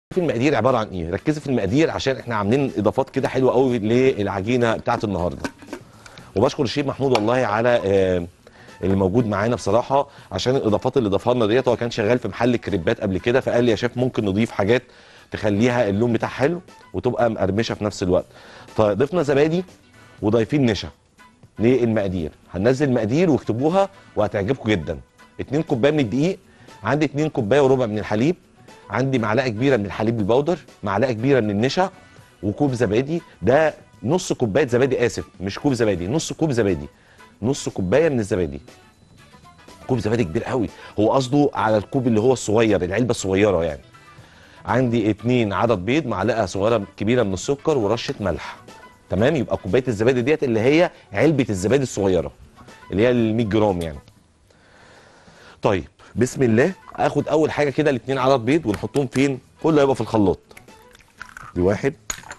في المقادير عباره عن ايه ركزي في المقادير عشان احنا عاملين اضافات كده حلوه قوي للعجينه بتاعه النهارده وبشكر الشيف محمود والله على آه، اللي موجود معانا بصراحه عشان الاضافات اللي ضافها لنا ديت هو كان شغال في محل كريبات قبل كده فقال لي يا شيف ممكن نضيف حاجات تخليها اللون بتاعها حلو وتبقى مقرمشه في نفس الوقت فضفنا زبادي وضايفين نشا للمقادير هننزل المقادير واكتبوها وهتعجبكم جدا 2 كوبايه من الدقيق عندي 2 كوبايه وربع من الحليب عندي معلقه كبيره من الحليب البودر معلقه كبيره من النشا وكوب زبادي ده نص كوبايه زبادي اسف مش كوب زبادي نص كوب زبادي نص كوبايه من الزبادي كوب زبادي كبير قوي هو قصده على الكوب اللي هو الصغير العلبه الصغيره يعني عندي اتنين عدد بيض معلقه صغيره كبيره من السكر ورشه ملح تمام يبقى كوبايه الزبادي ديت اللي هي علبه الزبادي الصغيره اللي هي ال 100 جرام يعني طيب بسم الله اخد اول حاجه كده الاتنين عدد بيض ونحطهم فين كله هيبقى في الخلاط دي واحد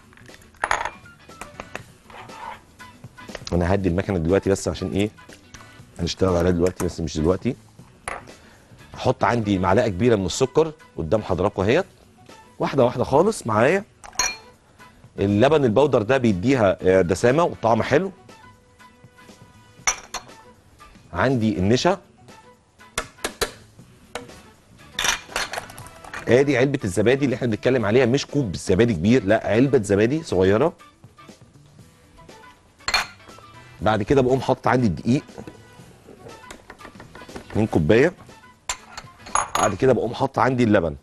انا هدي المكنه دلوقتي بس عشان ايه هنشتغل عليها دلوقتي بس مش دلوقتي احط عندي معلقه كبيره من السكر قدام حضراتكم اهيت واحده واحده خالص معايا اللبن البودر ده بيديها آه، دسامه وطعم حلو عندي النشا ادي علبه الزبادي اللي احنا بنتكلم عليها مش كوب زبادي كبير لا علبه زبادي صغيره بعد كده بقوم حاطط عندي الدقيق 2 كوبايه بعد كده بقوم حاطط عندي اللبن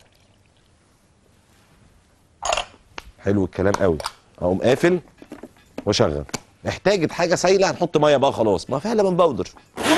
حلو الكلام قوي اقوم قافل واشغل احتاجت حاجه سايله هنحط ميه بقى خلاص ما فيها لبن بودر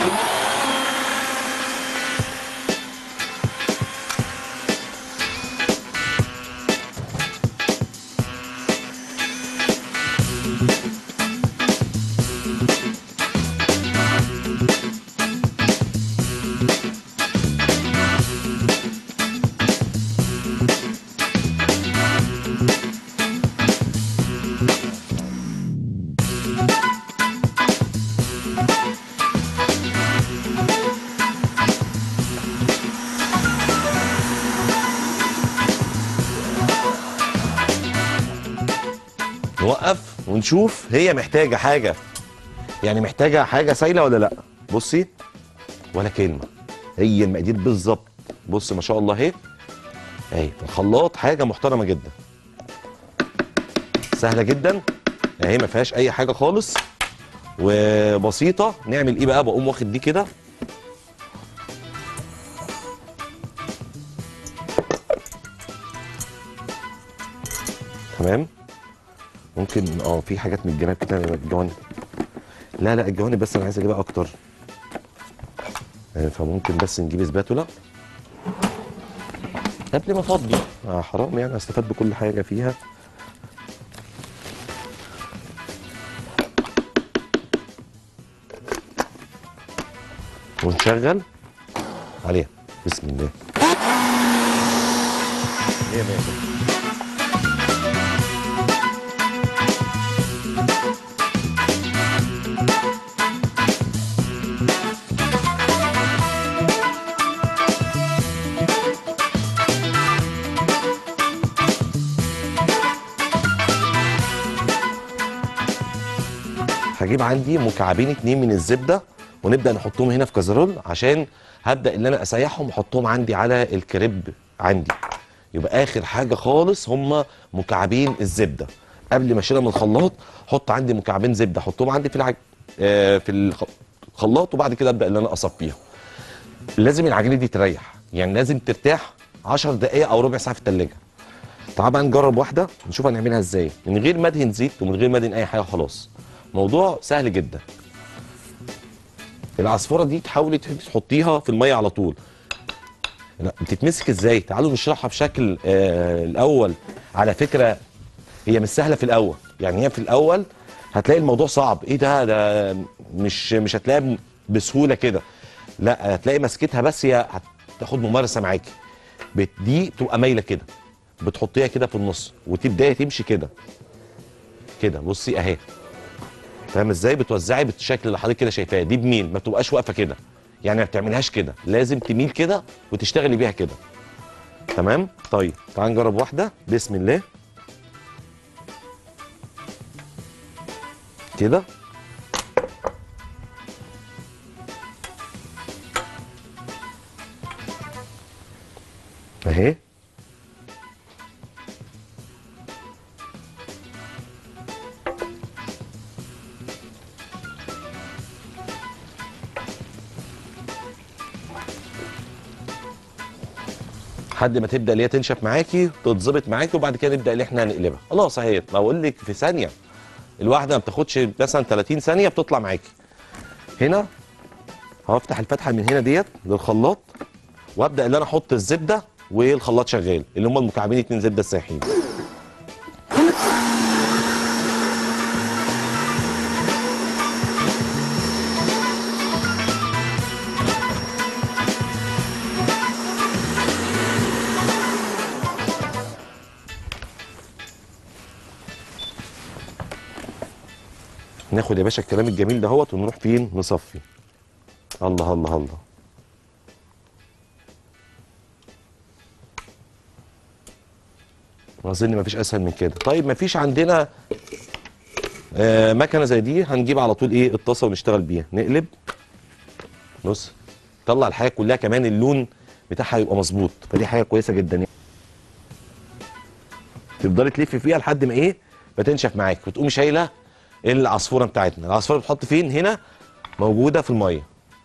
نوقف ونشوف هي محتاجه حاجه يعني محتاجه حاجه سايله ولا لا بصي ولا كلمه هي المقادير بالظبط بص ما شاء الله اهي اهي في الخلاط حاجه محترمه جدا سهله جدا اهي ما فيهاش اي حاجه خالص وبسيطه نعمل ايه بقى بقوم واخد دي كده تمام ممكن اه في حاجات من الجناب كده من الجوانب لا لا الجوانب بس انا عايز اجيبها اكتر آه، فممكن بس نجيب سباتولا قبل ما افضي آه حرام يعني استفاد بكل حاجه فيها ونشغل عليها بسم الله مية مية هجيب عندي مكعبين اتنين من الزبده ونبدا نحطهم هنا في كازرول عشان هبدا ان انا اسيحهم واحطهم عندي على الكريب عندي يبقى اخر حاجه خالص هم مكعبين الزبده قبل ما اشيلها من الخلاط حط عندي مكعبين زبده احطهم عندي في العج... آه في الخ- الخلاط وبعد كده ابدا ان انا اصفيها لازم العجينه دي تريح يعني لازم ترتاح 10 دقائق او ربع ساعه في الثلاجه تعال بقى نجرب واحده نشوف هنعملها ازاي من غير ما ادهن زيت ومن غير ما ادهن اي حاجه خلاص موضوع سهل جدا العصفوره دي تحاولي تحطيها في الميه على طول لا بتتمسك ازاي تعالوا نشرحها بشكل آه الاول على فكره هي مش سهله في الاول يعني هي في الاول هتلاقي الموضوع صعب ايه ده ده مش مش هتلاقيها بسهوله كده لا هتلاقي مسكتها بس هي هتاخد ممارسه معاكي بت- دي تبقى مايله كده بتحطيها كده في النص وتبداي تمشي كده كده بصي اهي فاهم ازاي بتوزعي بالشكل اللي حضرتك كده شايفاه دي بميل ما بتبقاش واقفه كده يعني ما بتعملهاش كده لازم تميل كده وتشتغلي بيها كده تمام طيب تعال نجرب واحده بسم الله كده اهي لحد ما تبدا اللي هي تنشف معاكي تتظبط معاكي وبعد كده نبدا اللي احنا نقلبها خلاص اهي ما بقول لك في ثانيه الواحده ما بتاخدش مثلا 30 ثانيه بتطلع معاكي هنا هفتح الفتحه من هنا ديت للخلاط وابدا ان انا احط الزبده والخلاط شغال اللي هم المكعبين اتنين زبده السايحين ناخد يا باشا الكلام الجميل دهوت ونروح فين نصفي الله الله الله اظن مفيش اسهل من كده طيب مفيش عندنا آه مكنه زي دي هنجيب على طول ايه الطاسه ونشتغل بيها نقلب بص طلع الحاجه كلها كمان اللون بتاعها يبقى مظبوط فدي حاجه كويسه جدا يعني. تفضلي تلفي فيها لحد ما ايه ما تنشف معاك وتقومي شايله العصفوره بتاعتنا العصفوره بتحط فين هنا موجوده في الميه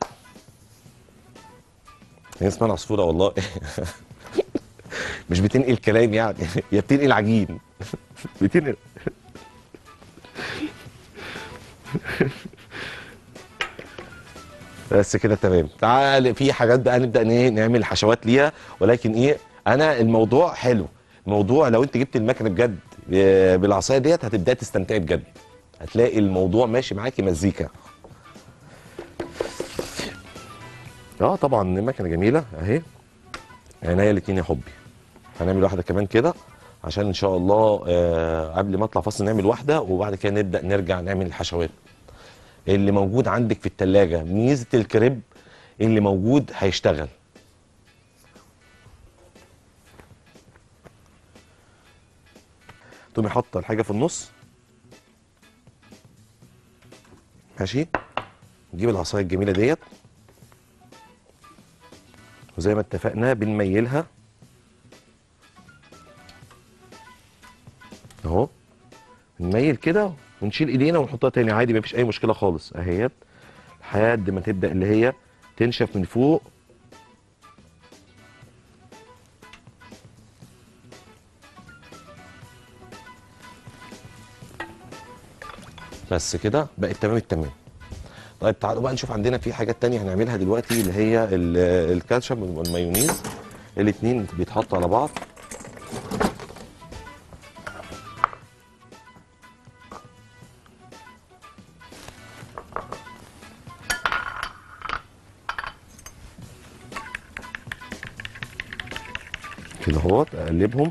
هي اسمها العصفوره والله مش بتنقل كلام يعني هي بتنقل عجين بتنقل بس كده تمام تعال في حاجات بقى نبدا ايه نعمل حشوات ليها ولكن ايه انا الموضوع حلو الموضوع لو انت جبت المكنه بجد ب- بالعصايه ديت هتبداي تستمتعي بجد هتلاقي الموضوع ماشي معاكي مزيكا اه طبعا المكنه جميله اهي عينيا الاتنين يا حبي هنعمل واحده كمان كده عشان ان شاء الله آه قبل ما اطلع فاصل نعمل واحده وبعد كده نبدا نرجع نعمل الحشوات اللي موجود عندك في التلاجة ميزه الكريب اللي موجود هيشتغل تقومي حاطه الحاجه في النص ماشي نجيب العصايه الجميله ديت وزي ما اتفقنا بنميلها اهو نميل كده ونشيل ايدينا ونحطها تاني عادي مفيش اي مشكله خالص اهيت لحد ما تبدا اللي هي تنشف من فوق بس كده بقت تمام التمام طيب تعالوا بقى نشوف عندنا في حاجات تانية هنعملها دلوقتي اللي هي ال- الكاتشب والمايونيز الاتنين بيتحطوا على بعض كده اهوت اقلبهم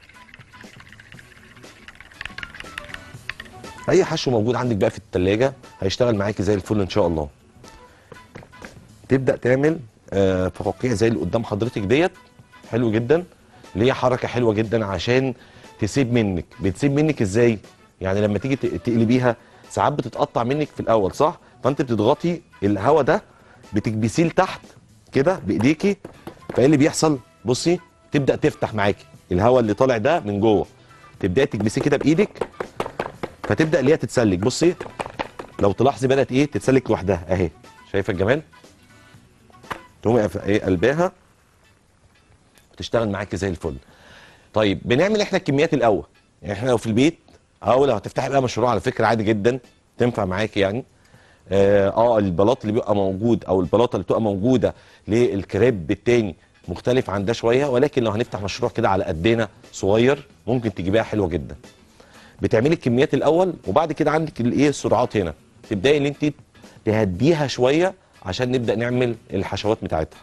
اي حشو موجود عندك بقى في التلاجة هيشتغل معاكي زي الفل ان شاء الله تبدا تعمل آه، فقاقيع زي اللي قدام حضرتك ديت حلو جدا اللي هي حركه حلوه جدا عشان تسيب منك بتسيب منك ازاي يعني لما تيجي ت- تقلبيها ساعات بتتقطع منك في الاول صح فانت بتضغطي الهواء ده بتكبسيه لتحت كده بايديكي فايه اللي بيحصل بصي تبدا تفتح معاكي الهواء اللي طالع ده من جوه تبداي تكبسيه كده بايدك فتبدا اللي هي تتسلك بصي لو تلاحظي بدات ايه تتسلك لوحدها اهي شايفه الجمال تقومي قف- ايه قلباها وتشتغل معاكي زي الفل طيب بنعمل احنا الكميات الاول يعني احنا لو في البيت او لو هتفتحي بقى مشروع على فكره عادي جدا تنفع معاكي يعني اه, آه البلاط اللي بيبقى موجود او البلاطه اللي بتبقى موجوده للكريب التاني مختلف عن ده شويه ولكن لو هنفتح مشروع كده على قدنا صغير ممكن تجيبيها حلوه جدا بتعملي الكميات الاول وبعد كده عندك الايه السرعات هنا تبداي ان انت تهديها شويه عشان نبدا نعمل الحشوات بتاعتها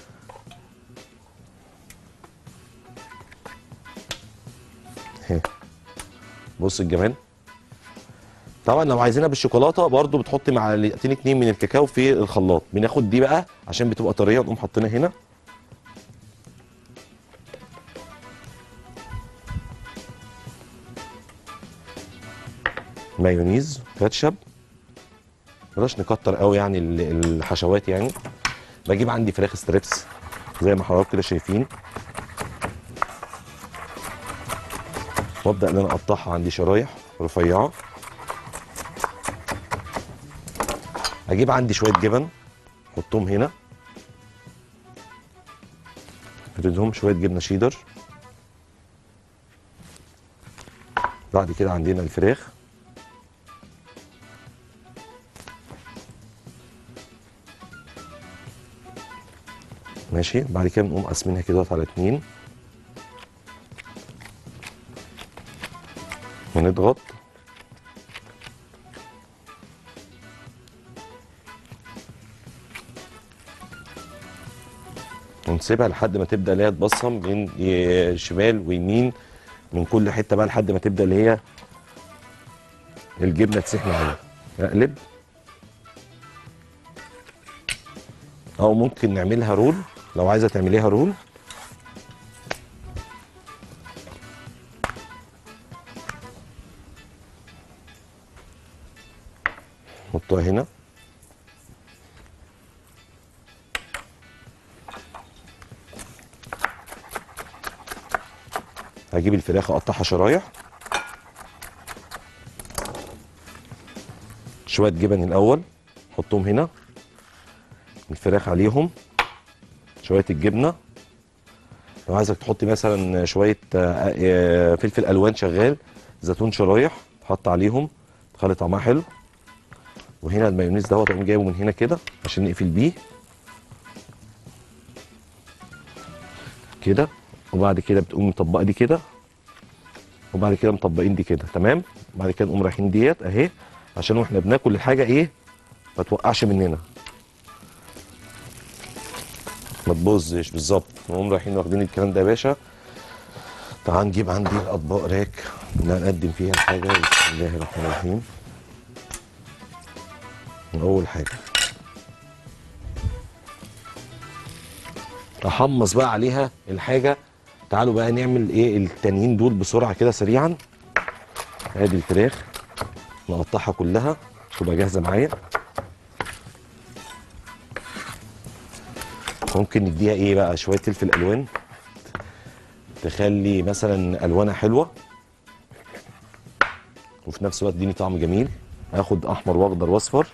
اهي. بص الجمال طبعا لو عايزينها بالشوكولاته برضو بتحطي معلقتين اتنين من الكاكاو في الخلاط بناخد دي بقى عشان بتبقى طريه نقوم حاطينها هنا مايونيز كاتشب بلاش نكتر قوي يعني ال- الحشوات يعني بجيب عندي فراخ ستريبس زي ما حضراتكم كده شايفين وابدا ان انا اقطعها عندي شرايح رفيعه اجيب عندي شويه جبن احطهم هنا افردهم شويه جبنه شيدر بعد كده عندنا الفراخ ماشي بعد كده بنقوم قاسمينها كده على اتنين ونضغط ونسيبها لحد ما تبدا اللي هي تبصم من ي- شمال ويمين من كل حته بقى لحد ما تبدا اللي هي الجبنه تسيح معانا اقلب او ممكن نعملها رول لو عايزه تعمليها رول حطها هنا هجيب الفراخ اقطعها شرايح شويه جبن الاول حطهم هنا الفراخ عليهم شويه الجبنه لو عايزك تحطي مثلا شويه آه، آه، فلفل الوان شغال زيتون شرايح تحط عليهم تخلي طعمها حلو وهنا المايونيز دوت اقوم جايبه من هنا كده عشان نقفل بيه كده وبعد كده بتقوم مطبقه دي كده وبعد كده مطبقين دي كده تمام بعد كده نقوم رايحين ديت اهي عشان واحنا بناكل الحاجه ايه ما توقعش مننا ما تبوظش بالظبط نقوم رايحين واخدين الكلام ده يا باشا تعال نجيب عندي الاطباق راك اللي هنقدم فيها الحاجه بسم الله الرحمن الرحيم اول حاجه احمص بقى عليها الحاجه تعالوا بقى نعمل ايه التانيين دول بسرعه كده سريعا ادي الفراخ نقطعها كلها تبقى جاهزه معايا ممكن نديها ايه بقى شويه فلفل الوان تخلي مثلا الوانها حلوه وفي نفس الوقت تديني طعم جميل هاخد احمر واخضر واصفر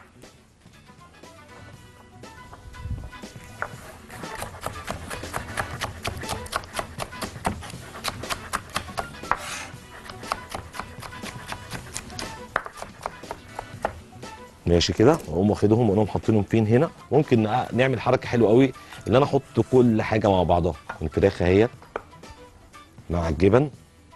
ماشي كده واقوم واخدهم واقوم حاطينهم فين هنا ممكن نع- نعمل حركه حلوه قوي ان انا احط كل حاجه مع بعضها الفراخ اهيت مع الجبن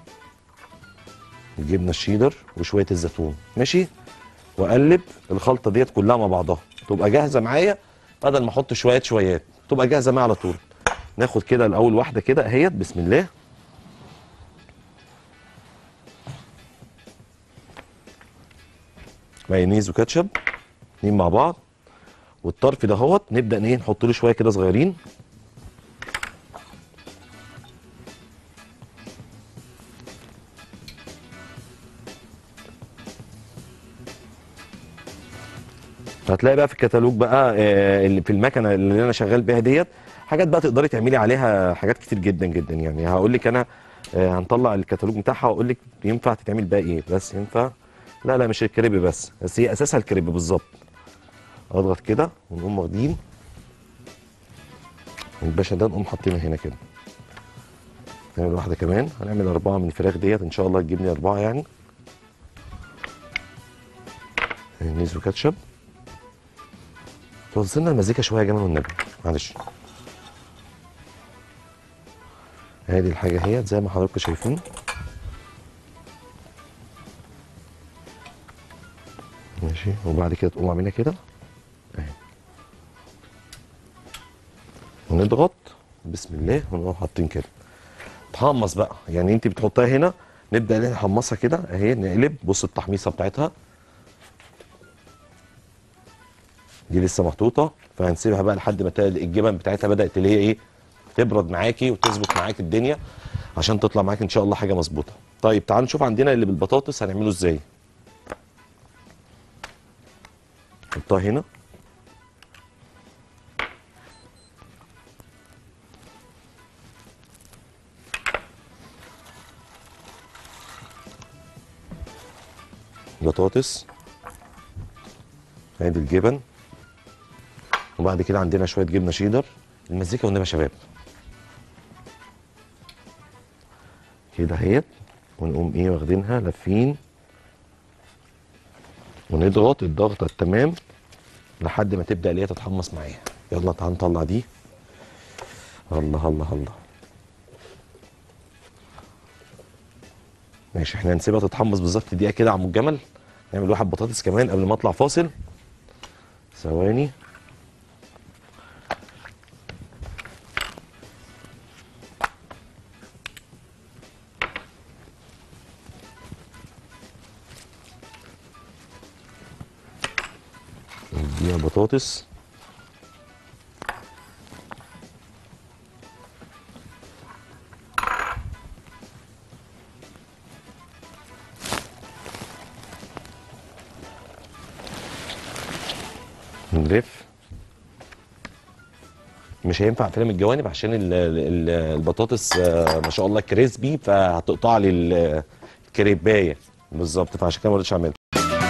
الجبنه الشيدر وشويه الزيتون ماشي واقلب الخلطه ديت كلها مع بعضها تبقى جاهزه معايا بدل ما احط شويه شويات تبقى جاهزه معايا على طول ناخد كده الاول واحده كده اهيت بسم الله مايونيز وكاتشب اتنين مع بعض والطرف ده اهوت نبدا ايه نحط له شويه كده صغيرين هتلاقي بقى في الكتالوج بقى آه، اللي في المكنه اللي انا شغال بيها ديت حاجات بقى تقدري تعملي عليها حاجات كتير جدا جدا يعني هقول لك انا آه، هنطلع الكتالوج بتاعها واقول لك ينفع تتعمل بقى ايه بس ينفع لا لا مش الكريب بس بس هي اساسها الكريب بالظبط اضغط كده ونقوم واخدين الباشا ده نقوم حاطينه هنا كده نعمل واحده كمان هنعمل اربعه من الفراخ ديت ان شاء الله تجيب لي اربعه يعني مايونيز وكاتشب توصلنا المزيكا شويه يا جماعه والنبي معلش ادي الحاجه اهيت زي ما حضراتكم شايفين ماشي وبعد كده تقوم عاملينها كده اهي ونضغط بسم الله ونقوم حاطين كده تحمص بقى يعني انت بتحطها هنا نبدا ان احنا نحمصها كده اهي نقلب بص التحميصه بتاعتها دي لسه محطوطه فهنسيبها بقى لحد ما تلاقي الجبن بتاعتها بدات اللي هي ايه تبرد معاكي وتظبط معاكي الدنيا عشان تطلع معاكي ان شاء الله حاجه مظبوطه طيب تعالوا نشوف عندنا اللي بالبطاطس هنعمله ازاي نحطها هنا بطاطس ادي الجبن وبعد كده عندنا شويه جبنه شيدر المزيكا والنبي يا شباب كده اهيت ونقوم ايه واخدينها لافين ونضغط الضغطه التمام لحد ما تبدا اللي هي تتحمص معايا يلا تعال نطلع دي الله الله الله ماشي احنا هنسيبها تتحمص بالظبط دقيقه كده يا عم الجمل نعمل واحد بطاطس كمان قبل ما اطلع فاصل ثواني نديها بطاطس نلف مش هينفع فيلم الجوانب عشان ال- ال- البطاطس آه، ما شاء الله كريسبي فهتقطع لي ال- الكريبايه بالظبط فعشان كده ما رضيتش اعملها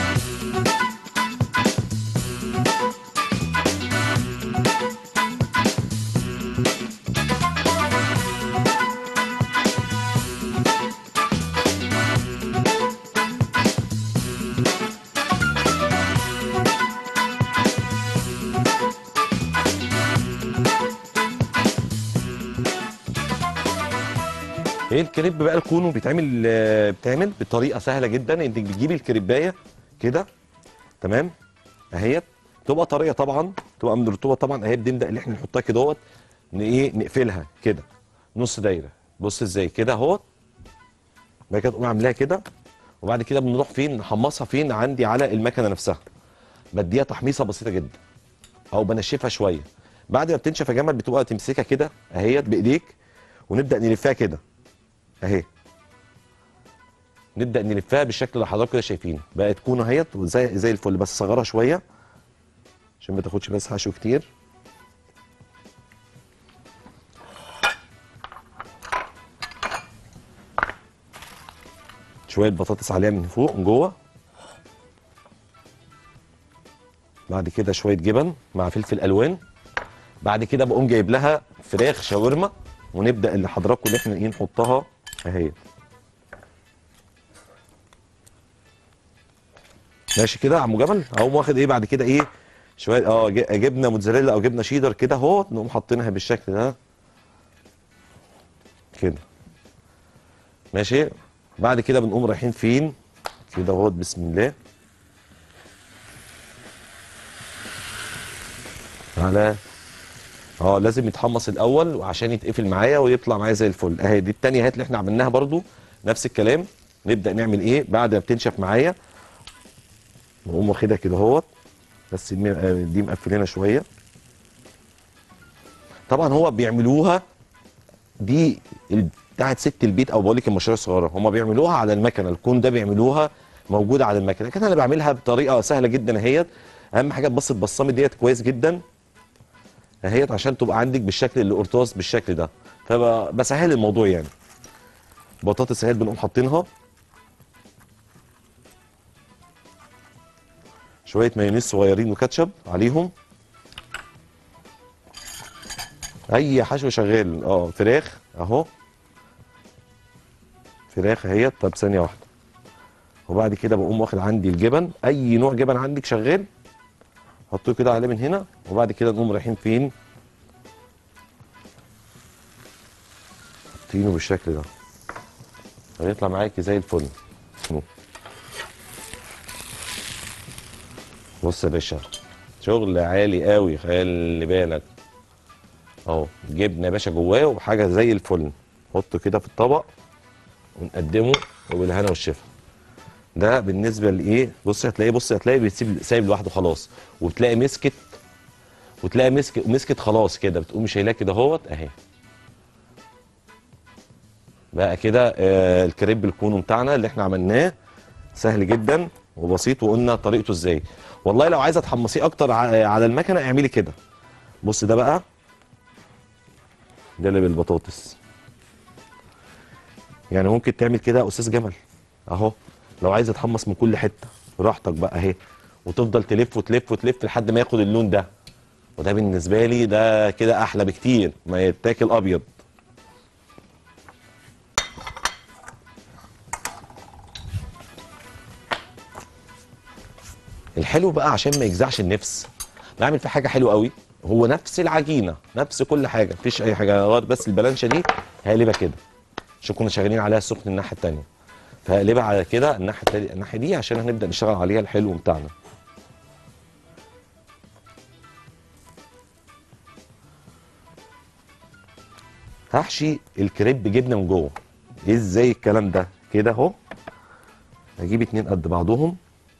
ايه الكريب بقى الكونو بيتعمل آه، بيتعمل بطريقه سهله جدا انت بتجيبي الكريبايه كده تمام اهيت تبقى طريه طبعا تبقى من الرطوبه طبعا اهي بنبدا اللي احنا نحطها كده اهوت ن- ايه نقفلها كده نص دايره بص ازاي كده اهوت بعد كده تقوم عاملاها كده وبعد كده بنروح فين نحمصها فين عندي على المكنه نفسها بديها تحميصه بسيطه جدا او بنشفها شويه بعد ما بتنشف يا جمل بتبقى تمسكها كده اهيت بايديك ونبدا نلفها كده اهي نبدا نلفها بالشكل اللي حضراتكم كده شايفينه بقت تكون اهيت زي زي الفل بس صغرها شويه عشان ما تاخدش بس حشو كتير شويه بطاطس عليها من فوق من جوه بعد كده شويه جبن مع فلفل الوان بعد كده بقوم جايب لها فراخ شاورما ونبدا اللي حضراتكم اللي احنا ايه نحطها اهي ماشي كده يا عم جبل اقوم واخد ايه بعد كده ايه شويه اه ج- جبنه موتزاريلا او جبنه شيدر كده اهو نقوم حاطينها بالشكل ده كده ماشي بعد كده بنقوم رايحين فين كده اهو بسم الله على اه لازم يتحمص الاول وعشان يتقفل معايا ويطلع معايا زي الفل اهي دي التانية هات اللي احنا عملناها برضو نفس الكلام نبدا نعمل ايه بعد ما بتنشف معايا نقوم واخدها كده اهوت بس دي آه، دي مقفلينها شويه طبعا هو بيعملوها دي ال- بتاعت ست البيت او بقول لك المشاريع الصغيره هم بيعملوها على المكنه الكون ده بيعملوها موجوده على المكنه لكن انا بعملها بطريقه سهله جدا اهيت اهم حاجه تبص البصامه ديت كويس جدا اهيت عشان تبقى عندك بالشكل اللي قرطاس بالشكل ده فبسهل الموضوع يعني بطاطس اهيت بنقوم حاطينها شويه مايونيز صغيرين وكاتشب عليهم اي حشو شغال اه فراخ اهو فراخ اهيت طب ثانيه واحده وبعد كده بقوم واخد عندي الجبن اي نوع جبن عندك شغال حطوه كده عليه من هنا وبعد كده نقوم رايحين فين حاطينه بالشكل ده هيطلع معاكي زي الفل اهو. بص يا باشا شغل عالي قوي خلي بالك اهو جبنه يا باشا جواه وحاجه زي الفل حطه كده في الطبق ونقدمه وبالهنا والشفا ده بالنسبه لايه بص هتلاقيه بص هتلاقيه بيسيب سايب لوحده خلاص وتلاقي مسكت وتلاقي مسكت مسكت خلاص كده بتقوم شايلاه كده اهوت اهي بقى كده آه الكريب الكونو بتاعنا اللي احنا عملناه سهل جدا وبسيط وقلنا طريقته ازاي والله لو عايزه تحمصيه اكتر ع- على المكنه اعملي كده بص ده بقى ده اللي بالبطاطس يعني ممكن تعمل كده يا استاذ جمل اهو لو عايز تحمص من كل حته براحتك بقى اهي وتفضل تلف وتلف وتلف لحد ما ياخد اللون ده وده بالنسبه لي ده كده احلى بكتير ما يتاكل ابيض الحلو بقى عشان ما يجزعش النفس بعمل فيه حاجه حلوه قوي هو نفس العجينه نفس كل حاجه مفيش اي حاجه غير بس البلانشه دي هقلبها كده عشان كنا شغالين عليها السخن الناحيه التانيه فهقلبها على كده الناحيه التانية الناحيه دي عشان هنبدا نشتغل عليها الحلو بتاعنا هحشي الكريب جبنه من جوه ايه ازاي الكلام ده كده اهو هجيب اتنين قد بعضهم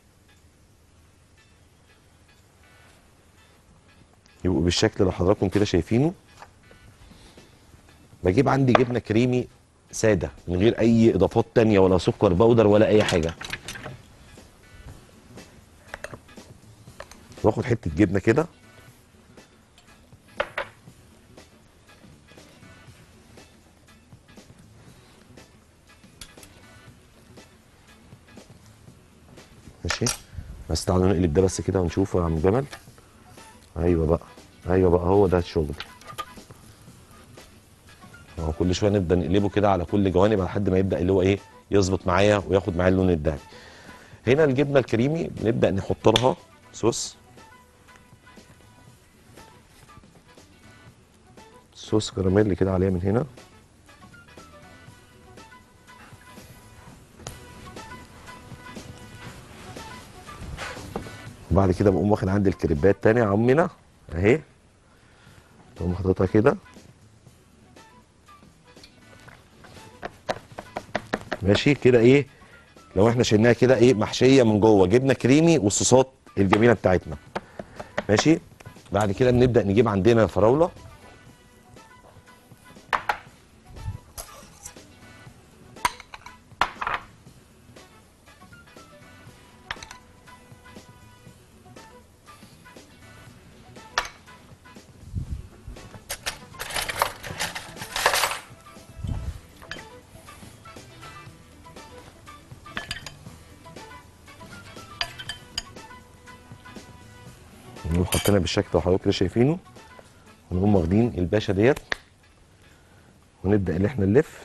يبقوا بالشكل اللي حضراتكم كده شايفينه بجيب عندي جبنه كريمي ساده من غير اي اضافات تانية ولا سكر بودر ولا اي حاجه واخد حته جبنه كده ماشي بس تعالوا نقلب ده بس كده ونشوفه يا عم جمل ايوه بقى ايوه بقى هو ده الشغل هو كل شويه نبدا نقلبه كده على كل جوانب لحد ما يبدا اللي هو ايه يظبط معايا وياخد معايا اللون الذهبي هنا الجبنه الكريمي بنبدا نحط لها صوص صوص كراميل كده عليها من هنا وبعد كده بقوم واخد عندي الكريبات تاني يا عمنا اهي بقوم حاططها كده ماشي كده ايه لو احنا شلناها كده ايه محشيه من جوه جبنه كريمي والصوصات الجميله بتاعتنا ماشي بعد كده بنبدا نجيب عندنا فراوله نقوم حاطينها بالشكل اللي حضرتك كده شايفينه ونقوم واخدين الباشا ديت ونبدا ان احنا نلف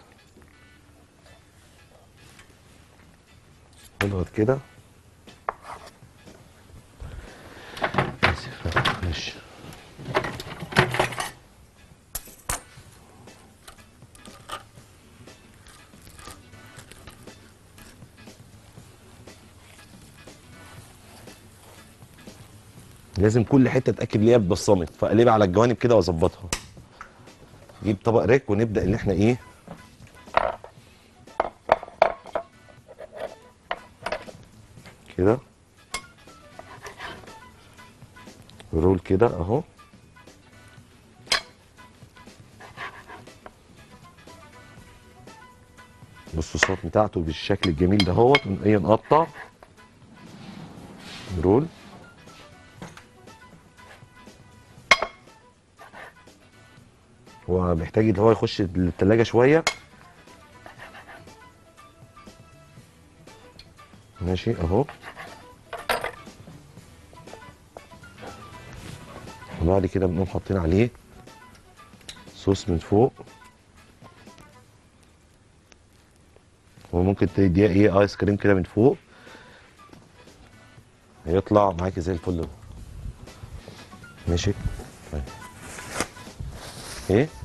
نضغط كده آسف، ماشي لازم كل حته اتاكد ليها ببصمت فاقلبها على الجوانب كده واظبطها نجيب طبق ريك ونبدا ان احنا ايه كده رول كده اهو بالصوصات بتاعته بالشكل الجميل ده اهوت ون- ايه نقطع رول هو محتاج ان هو يخش التلاجة شوية ماشي اهو وبعد كده بنقوم حاطين عليه صوص من فوق وممكن تديها ايه ايس كريم كده من فوق هيطلع معاكي زي الفل ماشي طيب. ايه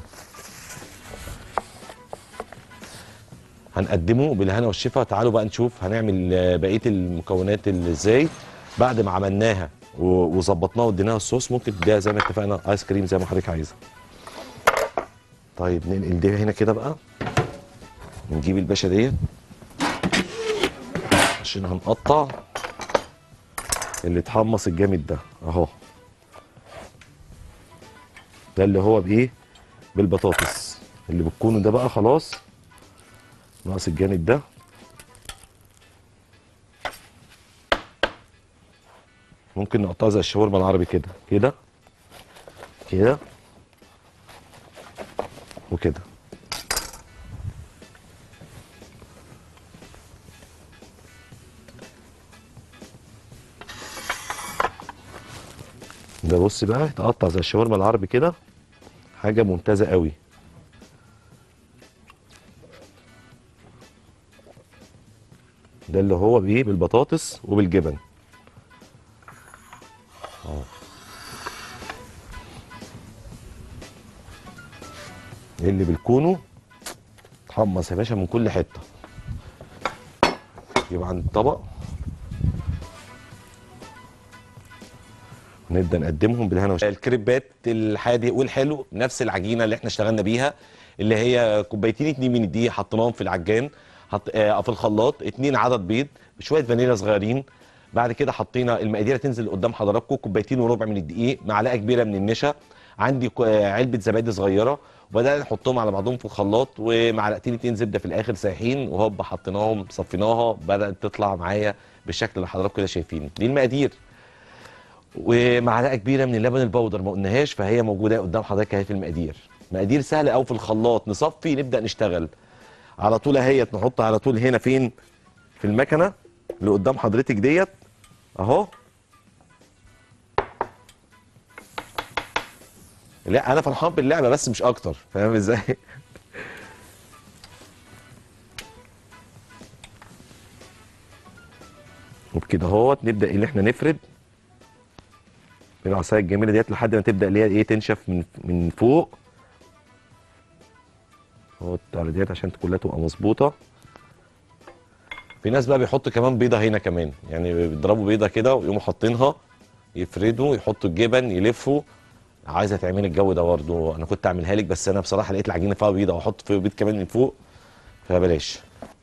هنقدمه بالهنا والشفا تعالوا بقى نشوف هنعمل آه، بقيه المكونات اللي ازاي بعد ما عملناها و- وظبطناها واديناها الصوص ممكن تديها زي ما اتفقنا ايس كريم زي ما حضرتك عايزه طيب ننقل دي هنا كده بقى نجيب الباشا ديت عشان هنقطع اللي اتحمص الجامد ده اهو ده اللي هو بايه بالبطاطس اللي بتكونه ده بقى خلاص ناقص الجانب ده ممكن نقطعها زي الشاورما العربي كده كده كده وكده ده بص بقى يتقطع زي الشاورما العربي كده حاجه ممتازه قوي ده اللي هو بايه بالبطاطس وبالجبن اه اللي بالكونو تحمص يا باشا من كل حته يبقى عند الطبق ونبدا نقدمهم بالهنا والشفا الكريبات الحادق والحلو نفس العجينه اللي احنا اشتغلنا بيها اللي هي كوبايتين اتنين من الدقيق حطيناهم في العجان حط آه في الخلاط اتنين عدد بيض بشويه فانيليا صغيرين بعد كده حطينا المقادير تنزل قدام حضراتكم كوبايتين وربع من الدقيق معلقه كبيره من النشا عندي كو- آه، علبه زبادي صغيره وبدانا نحطهم على بعضهم في الخلاط ومعلقتين اتنين زبده في الاخر سايحين وهوب حطيناهم صفيناها بدات تطلع معايا بالشكل اللي حضراتكم كده شايفين دي المقادير ومعلقه كبيره من اللبن البودر ما قلناهاش فهي موجوده قدام حضرتك اهي في المقادير مقادير سهله قوي في الخلاط نصفي نبدا نشتغل على طول اهيت نحط على طول هنا فين في المكنه اللي قدام حضرتك ديت اهو لا انا فرحان باللعبه بس مش اكتر فاهم ازاي وبكده اهوت نبدا ان احنا نفرد بالعصايه الجميله ديت لحد ما تبدا اللي هي ايه تنشف من من فوق اهو على ديت عشان كلها تبقى مظبوطه في ناس بقى بيحطوا كمان بيضه هنا كمان يعني بيضربوا بيضه كده ويقوموا حاطينها يفردوا يحطوا الجبن يلفوا عايزه تعملي الجو ده برضه انا كنت اعملها لك بس انا بصراحه لقيت العجينه فيها بيضه واحط فيها بيض كمان من فوق فبلاش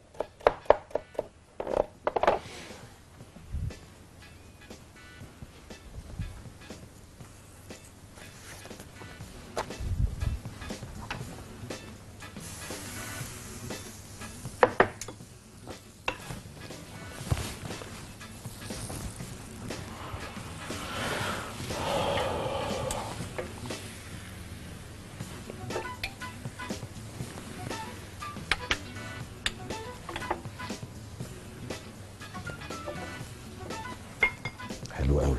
حلو قوي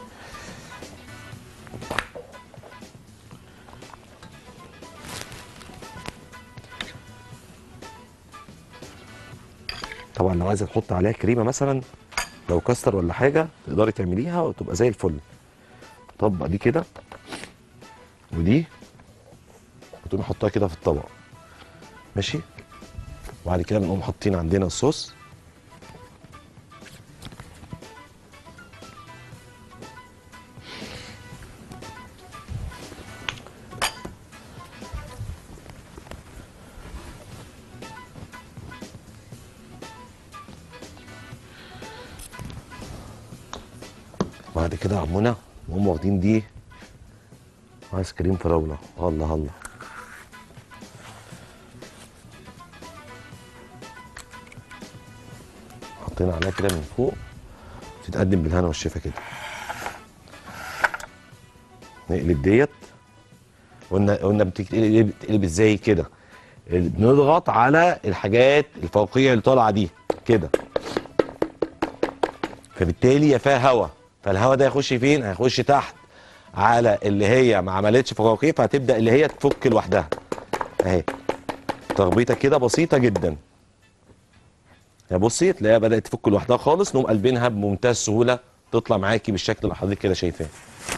طبعا لو عايزه تحط عليها كريمه مثلا لو كاستر ولا حاجه تقدري تعمليها وتبقى زي الفل طبق دي كده ودي وتقومي حطها كده في الطبق ماشي وبعد كده بنقوم حاطين عندنا الصوص بعد كده يا عمونا نقوم واخدين دي ايس كريم فراوله الله الله حطينا عليها كده من فوق تتقدم بالهنا والشفا كده نقلب ديت قلنا قلنا بتقلب بتقلب ازاي كده بنضغط على الحاجات الفوقيه اللي طالعه دي كده فبالتالي يا فيها هواء فالهواء ده يخش فين هيخش تحت على اللي هي ما عملتش فوقيه فهتبدا اللي هي تفك لوحدها اهي تخبيطه كده بسيطه جدا يا بصي تلاقيها بدات تفك لوحدها خالص نقوم قلبينها بمنتهى السهوله تطلع معاكي بالشكل اللي حضرتك كده شايفاه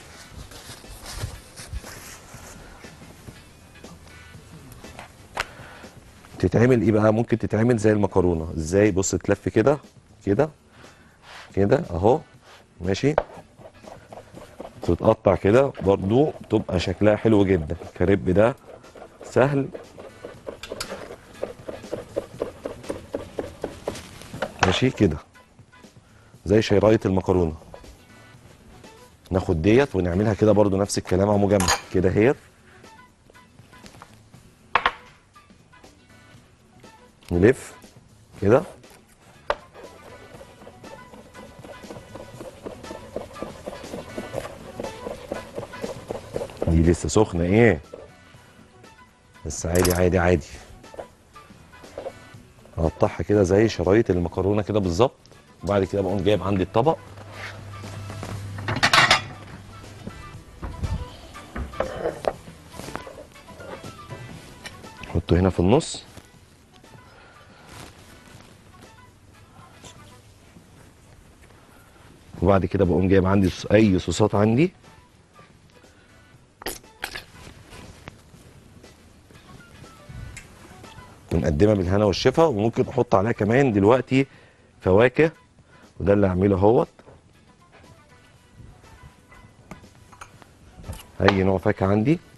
تتعمل ايه بقى ممكن تتعمل زي المكرونه ازاي بص تلف كده كده كده اهو ماشي تتقطع كده برضو تبقى شكلها حلو جدا الكريب ده سهل ماشي كده زي شرايط المكرونه ناخد ديت ونعملها كده برضو نفس الكلام اهو مجمع كده هي نلف كده دي لسه سخنه ايه بس عادي عادي عادي اقطعها كده زي شرايط المكرونه كده بالظبط وبعد كده بقوم جايب عندي الطبق احطه هنا في النص وبعد كده بقوم جايب عندي ص- اي صوصات عندي ونقدمها بالهنا والشفا وممكن احط عليها كمان دلوقتي فواكه وده اللي هعمله اهوت اي نوع فاكهه عندي